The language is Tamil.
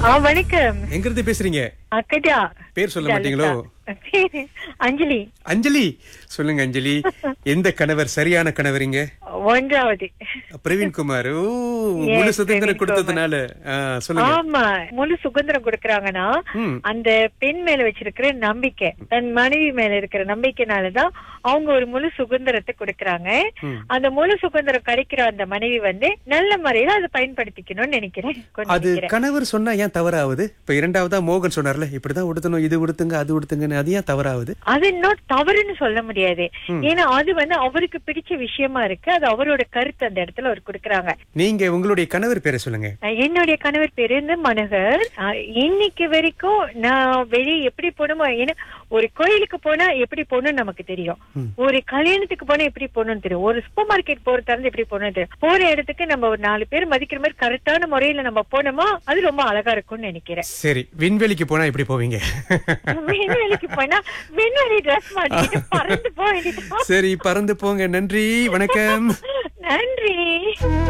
ஆ வணக்கம் எங்க இருந்து பேசுறீங்க அக்கடா பேர் சொல்ல மாட்டீங்களோ பேரு அஞ்சலி அஞ்சலி சொல்லுங்க அஞ்சலி எந்த கணவர் சரியான கணவரிங்க ஒன்றாவது பிரவீன்குமார் ஓ Yes, முழு சுதந்திரம் பிரவீன் கொடுத்ததுனால ஆ, சொல்லுங்க ஆமா முழு சுதந்திரம் கொடுக்கறாங்கன்னா ம். அந்த பெண் மேல வச்சிருக்கிற நம்பிக்கை தன் மனைவி மேல இருக்கிற நம்பிக்கைனாலதான் அவங்க ஒரு முழு சுதந்திரத்தை கொடுக்கறாங்க ம். அந்த முழு சுதந்திரம் கிடைக்கிற அந்த மனைவி வந்து நல்ல முறையில அதை பயன்படுத்திக்கணும்னு நினைக்கிறேன் கொஞ்சம் அது நினைக்கிறேன். கணவர் சொன்னா ஏன் தவறாவது இப்ப இரண்டாவதா மோகன் சொன்னார்ல இப்படிதான் உடுத்தணும் இது உடுத்துங்க அது உடுத்துங்கன்னு அது ஏன் தவறாவது அது இன்னும் தவறுன்னு சொல்ல முடியாது ஏன்னா அது வந்து அவருக்கு பிடிச்ச விஷயமா இருக்கு அது அவரோட கருத்து அந்த இடத்துல அவர் கொடுக்கறாங்க நீங்க உங்களுடைய கணவர் பேரை சொல்லுங்க அஹ் என்னுடைய கணவர் பேரு வந்து மனோகர் அஹ் இன்னைக்கு வரைக்கும் நான் வெளியே எப்படி போகணுமோ ஏன்னா ஒரு கோயிலுக்கு போனா எப்படி போகணும்னு நமக்கு தெரியும் ஒரு கல்யாணத்துக்கு போனா எப்படி போகணும்னு தெரியும் ஒரு சூப்பர் மார்க்கெட் போறதா இருந்தா எப்படி போகணும்னு தெரியும் போற இடத்துக்கு நம்ம ஒரு நாலு பேர் மதிக்கிற மாதிரி கரெக்டான முறையில நம்ம போனோமா அது ரொம்ப அழகா இருக்கும்னு நினைக்கிறேன் சரி விண்வெளிக்கு போனா எப்படி போவீங்க விண்வெளிக்கு போனா விண்வெளி ட்ரெஸ் மாட்டிட்டு பறந்து போக வேண்டியது சரி பறந்து போங்க நன்றி வணக்கம் நன்றி